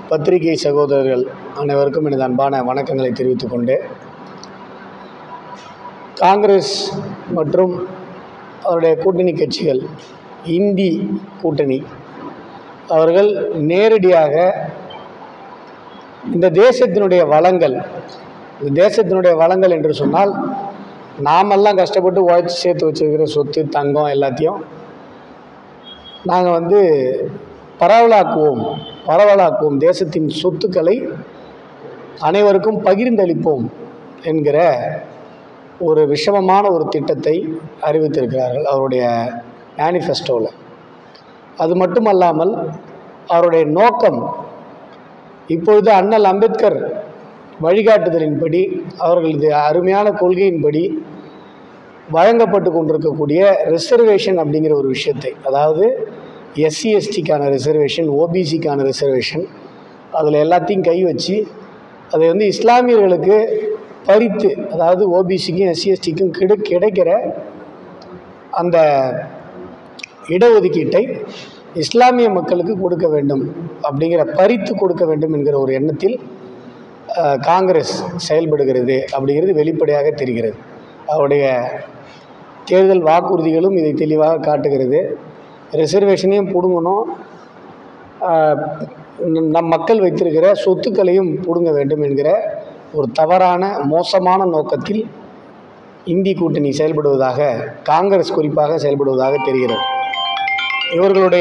பத்திரிகை சகோதரர்கள் அனைவருக்கும் எனது அன்பான வணக்கங்களை தெரிவித்துக் கொண்டு காங்கிரஸ் மற்றும் அவருடைய கூட்டணி கட்சிகள் இந்தி கூட்டணி அவர்கள் நேரடியாக இந்த தேசத்தினுடைய வளங்கள் இந்த தேசத்தினுடைய வளங்கள் என்று சொன்னால் நாமெல்லாம் கஷ்டப்பட்டு உழைச்சி சேர்த்து வச்சிருக்கிற சொத்து தங்கம் எல்லாத்தையும் நாங்கள் வந்து பரவலாக்குவோம் பரவலாக்குவோம் தேசத்தின் சொத்துக்களை அனைவருக்கும் பகிர்ந்தளிப்போம் என்கிற ஒரு விஷமமான ஒரு திட்டத்தை அறிவித்திருக்கிறார்கள் அவருடைய மேனிஃபெஸ்டோவில் அது மட்டுமல்லாமல் அவருடைய நோக்கம் இப்பொழுது அண்ணல் அம்பேத்கர் வழிகாட்டுதலின்படி அவர்களது அருமையான கொள்கையின்படி வழங்கப்பட்டு கொண்டிருக்கக்கூடிய ரிசர்வேஷன் அப்படிங்கிற ஒரு விஷயத்தை அதாவது எஸ்சி எஸ்டிக்கான ரிசர்வேஷன் ஓபிசிக்கான ரிசர்வேஷன் அதில் எல்லாத்தையும் கை வச்சு அதை வந்து இஸ்லாமியர்களுக்கு பறித்து அதாவது ஓபிசிக்கும் எஸ்சி எஸ்டிக்கும் கிடை கிடைக்கிற அந்த இடஒதுக்கீட்டை இஸ்லாமிய மக்களுக்கு கொடுக்க வேண்டும் அப்படிங்கிற பறித்து கொடுக்க வேண்டும் என்கிற ஒரு எண்ணத்தில் அஹ், காங்கிரஸ் செயல்படுகிறது அப்படிங்கிறது வெளிப்படையாக தெரிகிறது அவருடைய தேர்தல் வாக்குறுதிகளும் இதை தெளிவாக காட்டுகிறது ரிசர்வேஷனையும் பிடுங்கணும் ஆஹ், நம் நம் மக்கள் வைத்திருக்கிற சொத்துக்களையும் பிடுங்க வேண்டும் என்கிற ஒரு தவறான மோசமான நோக்கத்தில் இந்தி கூட்டணி செயல்படுவதாக காங்கிரஸ் குறிப்பாக செயல்படுவதாக தெரிகிறது இவர்களுடைய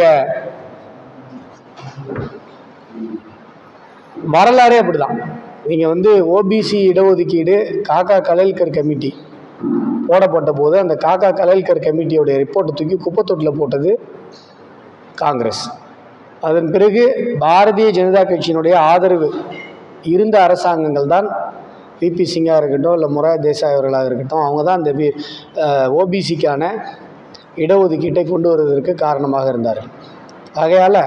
வரலாறே அப்படிதான் நீங்கள் வந்து ஓபிசி இடஒதுக்கீடு காக்கா கலைல்கர் கமிட்டி போடப்பட்ட போது அந்த காக்கா கலைல்கர் கமிட்டியோடைய ரிப்போர்ட்டை தூக்கி குப்பத்தொட்டில் போட்டது காங்கிரஸ் அதன் பிறகு பாரதிய ஜனதா கட்சியினுடைய ஆதரவு இருந்த அரசாங்கங்கள் தான் விபி சிங்கா இருக்கட்டும் இல்லை மொரார் தேசாய் அவர்களாக இருக்கட்டும் அவங்க தான் அந்த ஓபிசிக்கான இடஒதுக்கீட்டை கொண்டு வருவதற்கு காரணமாக இருந்தார்கள் ஆகையால்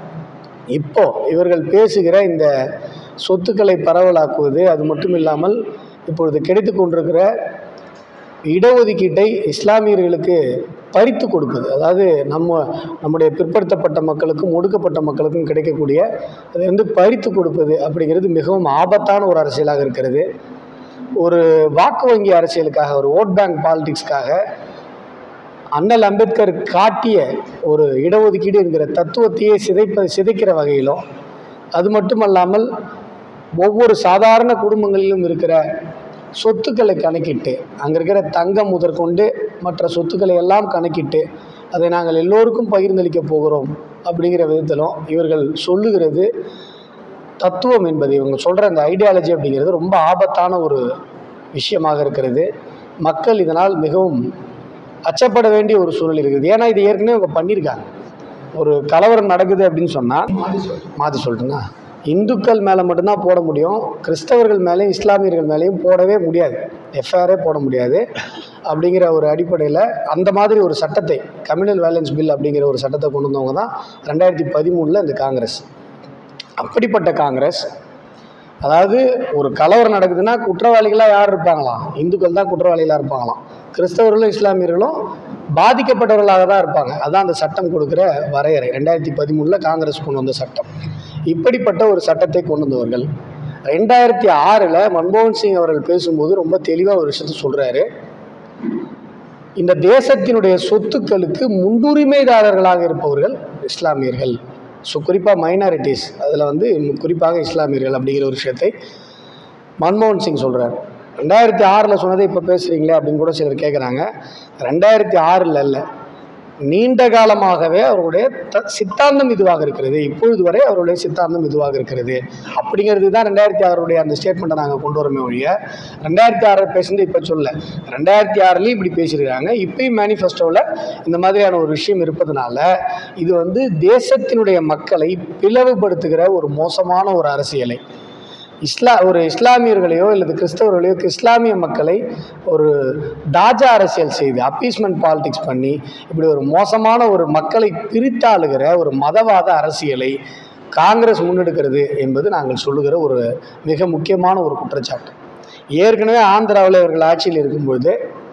இப்போ இவர்கள் பேசுகிற இந்த சொத்துக்களை பரவலாக்குவது அது மட்டும் இல்லாமல் இப்பொழுது கிடைத்து கொண்டிருக்கிற இடஒதுக்கீட்டை இஸ்லாமியர்களுக்கு பறித்து கொடுப்பது அதாவது நம்ம நம்முடைய பிற்படுத்தப்பட்ட மக்களுக்கும் ஒடுக்கப்பட்ட மக்களுக்கும் கிடைக்கக்கூடிய அதை வந்து பறித்து கொடுப்பது அப்படிங்கிறது மிகவும் ஆபத்தான ஒரு அரசியலாக இருக்கிறது ஒரு வாக்கு வங்கி அரசியலுக்காக ஒரு ஓட் பேங்க் பாலிடிக்ஸ்க்காக அண்ணல் அம்பேத்கர் காட்டிய ஒரு இடஒதுக்கீடு என்கிற தத்துவத்தையே சிதைப்ப சிதைக்கிற வகையிலும் அது மட்டுமல்லாமல் ஒவ்வொரு சாதாரண குடும்பங்களிலும் இருக்கிற சொத்துக்களை கணக்கிட்டு அங்கே இருக்கிற தங்கம் முதற்கொண்டு மற்ற சொத்துக்களை எல்லாம் கணக்கிட்டு அதை நாங்கள் எல்லோருக்கும் பகிர்ந்தளிக்க போகிறோம் அப்படிங்கிற விதத்திலும் இவர்கள் சொல்லுகிறது தத்துவம் என்பது இவங்க சொல்கிற அந்த ஐடியாலஜி அப்படிங்கிறது ரொம்ப ஆபத்தான ஒரு விஷயமாக இருக்கிறது மக்கள் இதனால் மிகவும் அச்சப்பட வேண்டிய ஒரு சூழ்நிலை இருக்குது ஏன்னா இது ஏற்கனவே இவங்க பண்ணியிருக்காங்க ஒரு கலவரம் நடக்குது அப்படின்னு சொன்னால் மாற்றி சொல்லட்டுங்களா இந்துக்கள் மேலே மட்டும்தான் போட முடியும் கிறிஸ்தவர்கள் மேலேயும் இஸ்லாமியர்கள் மேலேயும் போடவே முடியாது எஃப்ஐஆரே போட முடியாது அப்படிங்கிற ஒரு அடிப்படையில் அந்த மாதிரி ஒரு சட்டத்தை கம்யூனல் வேலன்ஸ் பில் அப்படிங்கிற ஒரு சட்டத்தை கொண்டு வந்தவங்க தான் ரெண்டாயிரத்தி பதிமூணில் இந்த காங்கிரஸ் அப்படிப்பட்ட காங்கிரஸ் அதாவது ஒரு கலவரம் நடக்குதுன்னா குற்றவாளிகளாக யார் இருப்பாங்களாம் இந்துக்கள் தான் குற்றவாளிகளாக இருப்பாங்களாம் கிறிஸ்தவர்களும் இஸ்லாமியர்களும் பாதிக்கப்பட்டவர்களாக தான் இருப்பாங்க அதான் அந்த சட்டம் கொடுக்குற வரையறை ரெண்டாயிரத்தி பதிமூணில் காங்கிரஸ் கொண்டு வந்த சட்டம் இப்படிப்பட்ட ஒரு சட்டத்தை கொண்டு வந்தவர்கள் ரெண்டாயிரத்தி ஆறில் மன்மோகன் சிங் அவர்கள் பேசும்போது ரொம்ப தெளிவாக ஒரு விஷயத்த சொல்கிறாரு இந்த தேசத்தினுடைய சொத்துக்களுக்கு முன்னுரிமைதாரர்களாக இருப்பவர்கள் இஸ்லாமியர்கள் ஸோ குறிப்பாக மைனாரிட்டிஸ் அதில் வந்து குறிப்பாக இஸ்லாமியர்கள் அப்படிங்கிற ஒரு விஷயத்தை மன்மோகன் சிங் சொல்கிறார் ரெண்டாயிரத்தி ஆறில் சொன்னதை இப்போ பேசுகிறீங்களே அப்படின்னு கூட சிலர் கேட்குறாங்க ரெண்டாயிரத்தி ஆறில் இல்லை நீண்ட காலமாகவே அவருடைய த சித்தாந்தம் இதுவாக இருக்கிறது இப்பொழுது வரை அவருடைய சித்தாந்தம் இதுவாக இருக்கிறது அப்படிங்கிறது தான் ரெண்டாயிரத்தி ஆறுடைய அந்த ஸ்டேட்மெண்ட்டை நாங்கள் கொண்டு வரமே ஒழிய ரெண்டாயிரத்தி ஆறு பேசுனது இப்போ சொல்ல ரெண்டாயிரத்தி ஆறுலேயும் இப்படி பேசியிருக்காங்க இப்பயும் மேனிஃபெஸ்டோவில் இந்த மாதிரியான ஒரு விஷயம் இருப்பதனால இது வந்து தேசத்தினுடைய மக்களை பிளவுபடுத்துகிற ஒரு மோசமான ஒரு அரசியலை இஸ்லா ஒரு இஸ்லாமியர்களையோ அல்லது கிறிஸ்தவர்களையோ இஸ்லாமிய மக்களை ஒரு தாஜா அரசியல் செய்து அப்பீஸ்மெண்ட் பாலிடிக்ஸ் பண்ணி இப்படி ஒரு மோசமான ஒரு மக்களை பிரித்தாளுகிற ஒரு மதவாத அரசியலை காங்கிரஸ் முன்னெடுக்கிறது என்பது நாங்கள் சொல்லுகிற ஒரு மிக முக்கியமான ஒரு குற்றச்சாட்டு ஏற்கனவே ஆந்திராவில் இவர்கள் ஆட்சியில் இருக்கும்பொழுது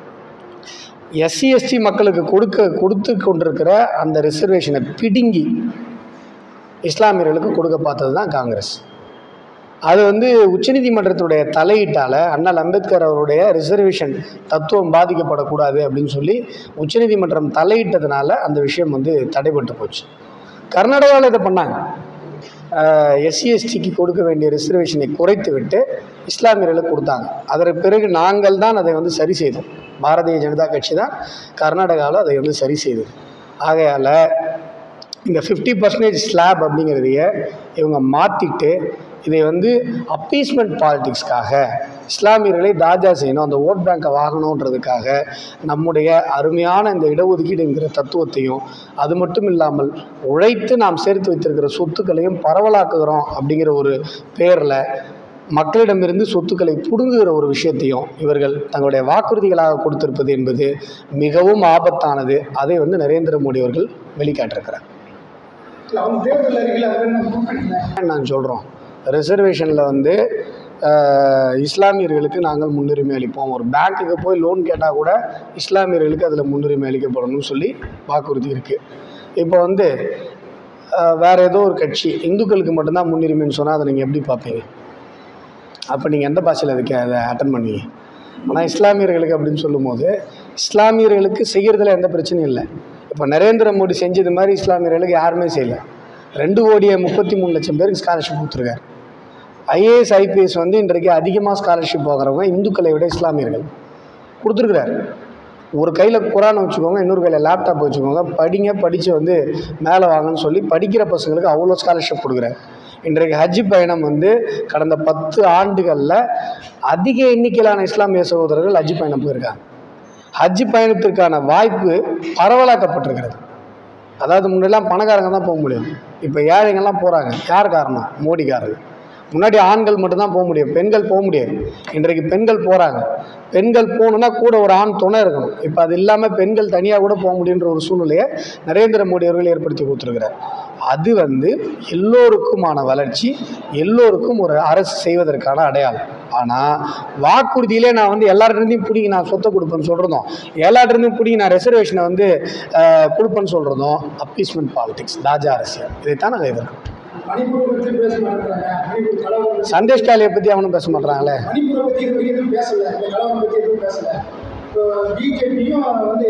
எஸ்சி எஸ்டி மக்களுக்கு கொடுக்க கொடுத்து கொண்டிருக்கிற அந்த ரிசர்வேஷனை பிடுங்கி இஸ்லாமியர்களுக்கு கொடுக்க பார்த்தது தான் காங்கிரஸ் அது வந்து உச்சநீதிமன்றத்துடைய தலையீட்டால் அண்ணல் அம்பேத்கர் அவருடைய ரிசர்வேஷன் தத்துவம் பாதிக்கப்படக்கூடாது அப்படின்னு சொல்லி உச்சநீதிமன்றம் தலையிட்டதுனால அந்த விஷயம் வந்து தடைபட்டு போச்சு கர்நாடகாவில் இதை பண்ணாங்க எஸ்சி எஸ்டிக்கு கொடுக்க வேண்டிய ரிசர்வேஷனை குறைத்து விட்டு இஸ்லாமியர்களுக்கு கொடுத்தாங்க அதற்கு பிறகு நாங்கள் தான் அதை வந்து சரி செய்தோம் பாரதிய ஜனதா கட்சி தான் கர்நாடகாவில் அதை வந்து சரி செய்தது ஆகையால் இந்த ஃபிஃப்டி பர்சன்டேஜ் ஸ்லாப் அப்படிங்கிறதைய இவங்க மாற்றிட்டு இதை வந்து அப்பீஸ்மெண்ட் பாலிடிக்ஸ்க்காக இஸ்லாமியர்களை தாஜா செய்யணும் அந்த ஓட் பேங்கை வாங்கணுன்றதுக்காக நம்முடைய அருமையான இந்த இடஒதுக்கீடுங்கிற தத்துவத்தையும் அது மட்டும் இல்லாமல் உழைத்து நாம் சேர்த்து வைத்திருக்கிற சொத்துக்களையும் பரவலாக்குகிறோம் அப்படிங்கிற ஒரு பேரில் மக்களிடமிருந்து சொத்துக்களை பிடுங்குகிற ஒரு விஷயத்தையும் இவர்கள் தங்களுடைய வாக்குறுதிகளாக கொடுத்திருப்பது என்பது மிகவும் ஆபத்தானது அதை வந்து நரேந்திர மோடி அவர்கள் வெளிக்காட்டிருக்கிறார் இல்லை அவங்க தேர்தல் அறிக்கையில் அதை வேணும் குறிப்பிட்டேன் நாங்கள் சொல்கிறோம் ரிசர்வேஷனில் வந்து அஹ், இஸ்லாமியர்களுக்கு நாங்கள் முன்னுரிமை அளிப்போம் ஒரு பேங்க்குக்கு போய் லோன் கேட்டால் கூட இஸ்லாமியர்களுக்கு அதில் முன்னுரிமை அளிக்கப்படணும்னு சொல்லி வாக்குறுதி இருக்குது இப்போ வந்து அஹ், வேற ஏதோ ஒரு கட்சி இந்துக்களுக்கு மட்டும்தான் முன்னுரிமைன்னு சொன்னால் அதை நீங்கள் எப்படி பார்ப்பீங்க அப்போ நீங்கள் எந்த பாஷையில் அதுக்கு அதை அட்டன் பண்ணுவீங்க ஆனால் இஸ்லாமியர்களுக்கு அப்படின்னு சொல்லும்போது இஸ்லாமியர்களுக்கு செய்கிறதுல எந்த பிரச்சனையும் இல்லை இப்போ நரேந்திர மோடி செஞ்சது மாதிரி இஸ்லாமியர்களுக்கு யாருமே செய்யலை ரெண்டு கோடியே முப்பத்தி மூணு லட்சம் பேருக்கு ஸ்காலர்ஷிப் கொடுத்துருக்காரு ஐஏஎஸ் ஐபிஎஸ் வந்து இன்றைக்கு அதிகமாக ஸ்காலர்ஷிப் வாங்குறவங்க இந்துக்களை விட இஸ்லாமியர்கள் கொடுத்துருக்குறாரு ஒரு கையில் குரான் வச்சுக்கோங்க இன்னொரு கையில் லேப்டாப் வச்சுக்கோங்க படிங்க படித்து வந்து மேலே வாங்கன்னு சொல்லி படிக்கிற பசங்களுக்கு அவ்வளோ ஸ்காலர்ஷிப் கொடுக்குறாரு இன்றைக்கு ஹஜ் பயணம் வந்து கடந்த பத்து ஆண்டுகளில் அதிக எண்ணிக்கையிலான இஸ்லாமிய சகோதரர்கள் ஹஜ் பயணம் போயிருக்காங்க ஹஜ் பயணத்திற்கான வாய்ப்பு பரவலாக்கப்பட்டிருக்கிறது அதாவது முன்னெல்லாம் பணக்காரங்க தான் போக முடியும் இப்போ ஏழைங்கள்லாம் போகிறாங்க யார் காரணம் மோடிக்காரர் முன்னாடி ஆண்கள் மட்டும்தான் போக முடியும் பெண்கள் போக முடியாது இன்றைக்கு பெண்கள் போகிறாங்க பெண்கள் போகணுன்னா கூட ஒரு ஆண் துணை இருக்கணும் இப்போ அது இல்லாமல் பெண்கள் தனியாக கூட போக முடியுன்ற ஒரு சூழ்நிலையை நரேந்திர மோடி அவர்கள் ஏற்படுத்தி கொடுத்துருக்கிறார் அது வந்து எல்லோருக்குமான வளர்ச்சி எல்லோருக்கும் ஒரு அரசு செய்வதற்கான அடையாளம் ஆனால் வாக்குறுதியிலே நான் வந்து எல்லார்ட்டையும் பிடிங்கி நான் சொத்தை கொடுப்பேன்னு சொல்கிறதும் எல்லார்ட்டையும் பிடிங்கி நான் ரிசர்வேஷனை வந்து அஹ், கொடுப்பேன்னு சொல்கிறதும் அப்பீஸ்மெண்ட் பாலிடிக்ஸ் தாஜா அரசியல் இதைத்தான் நாங்கள் எதிர்க்கிறோம் மணிப்பூரை பற்றி பேச மாட்டேங்கிறாங்க மணிப்பூர் கலவரம் சந்தேஷ் காலியை பற்றி அவனும் பேச மாட்றாங்களே மணிப்பூரை பற்றி இது வரைக்கும் எதுவும் பேசலை இந்த கலவரம் பற்றி எதுவும் பேசலை இப்போ பிஜேபியும் வந்து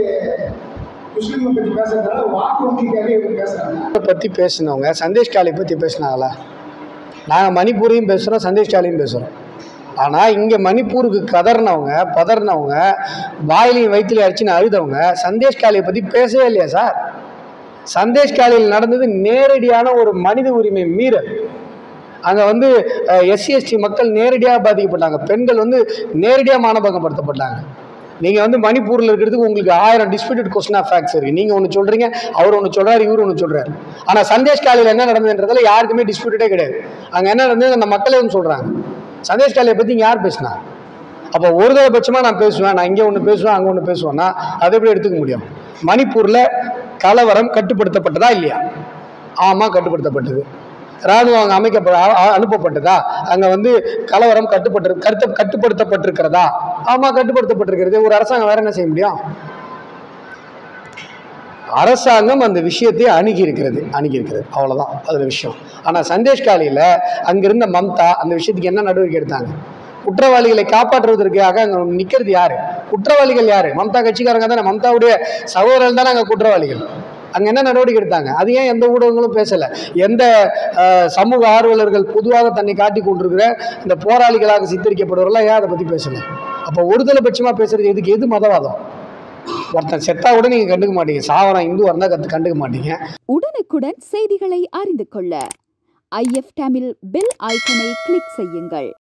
முஸ்லீமை பற்றி பேசுறதுனால வாக்கு வங்கிக்காக இவங்க பேசுகிறாங்க இதை பற்றி பேசினவங்க சந்தேஷ் காலி பற்றி பேசினாங்களா நாங்கள் மணிப்பூரையும் பேசுகிறோம் சந்தேஷ் காலியும் பேசுகிறோம் ஆனால் இங்கே மணிப்பூருக்கு கதறினவங்க பதறினவங்க வாயிலையும் வயிற்றுலையும் அடிச்சுன்னு அழுதவங்க சந்தேஷ் காலியை பற்றி பேசவே இல்லையா சார் சந்தேஷ் காலியில் நடந்தது நேரடியான ஒரு மனித உரிமை மீறல் அங்கே வந்து எஸ்சி எஸ்டி மக்கள் நேரடியாக பாதிக்கப்பட்டாங்க பெண்கள் வந்து நேரடியாக மானபங்கப்படுத்தப்பட்டாங்க நீங்கள் வந்து மணிப்பூரில் இருக்கிறதுக்கு உங்களுக்கு ஆயிரம் டிஸ்பியூட்டட் கொஸ்டின் ஆஃப் ஃபேக்ட்ஸ் இருக்குது நீங்கள் ஒன்று சொல்கிறீங்க அவர் ஒன்று சொல்கிறார் இவர் ஒன்று சொல்கிறார் ஆனால் சந்தேஷ் காலையில் என்ன நடந்ததுன்றதுல யாருக்குமே டிஸ்பியூட்டடே கிடையாது அங்கே என்ன நடந்தது அந்த மக்களே ஒன்று சொல்கிறாங்க சந்தேஷ் காலையை பற்றி இங்கே யார் பேசினா அப்போ ஒரு பட்சமாக நான் பேசுவேன் நான் இங்கே ஒன்று பேசுவேன் அங்கே ஒன்று பேசுவேன்னா அதை எப்படி எடுத்துக்க முடியும் மணிப்பூரில் கலவரம் கட்டுப்படுத்தப்பட்டதா இல்லையா ஆமாம் கட்டுப்படுத்தப்பட்டது ராணுவம் அங்கே அமைக்கப்பட அ- அ- அனுப்பப்பட்டதா அங்கே வந்து கலவரம் கட்டுப்பட்டு கருத்து கட்டுப்படுத்தப்பட்டிருக்கிறதா ஆமாம் கட்டுப்படுத்தப்பட்டிருக்கிறது ஒரு அரசாங்கம் வேற என்ன செய்ய முடியும் அரசாங்கம் அந்த விஷயத்தை அணுகி இருக்கிறது அணுகி இருக்கிறது அவ்வளோதான் அதில் விஷயம் ஆனால் சந்தேஷ் காலியில் அங்கிருந்த மம்தா அந்த விஷயத்துக்கு என்ன நடவடிக்கை எடுத்தாங்க குற்றவாளிகளை காப்பாற்றுவதற்காக அங்கே நிற்கிறது யாரு குற்றவாளிகள் யாரு மம்தா கட்சிக்காரங்க தானே மம்தாவுடைய சகோதரர்கள் தானே அங்கே குற்றவாளிகள் அங்கே என்ன நடவடிக்கை எடுத்தாங்க அது ஏன் எந்த ஊடகங்களும் பேசலை எந்த அஹ், சமூக ஆர்வலர்கள் பொதுவாக தன்னை காட்டி கொண்டிருக்கிற இந்த போராளிகளாக சித்தரிக்கப்படுவவர்களாம் ஏன் அதை பற்றி பேசலை அப்போ ஒருதலை பட்சமாக பேசுறது எதுக்கு எது மதவாதம் ஒருத்தன் செத்தா கூட நீங்கள் கண்டுக்க மாட்டீங்க சாவரம் இந்துவாக இருந்தால் கற்று கண்டுக்க மாட்டீங்க உடனுக்குடன் செய்திகளை அறிந்து கொள்ள ஐஎஃப் தமிழ் பெல் ஐக்கனை கிளிக் செய்யுங்கள்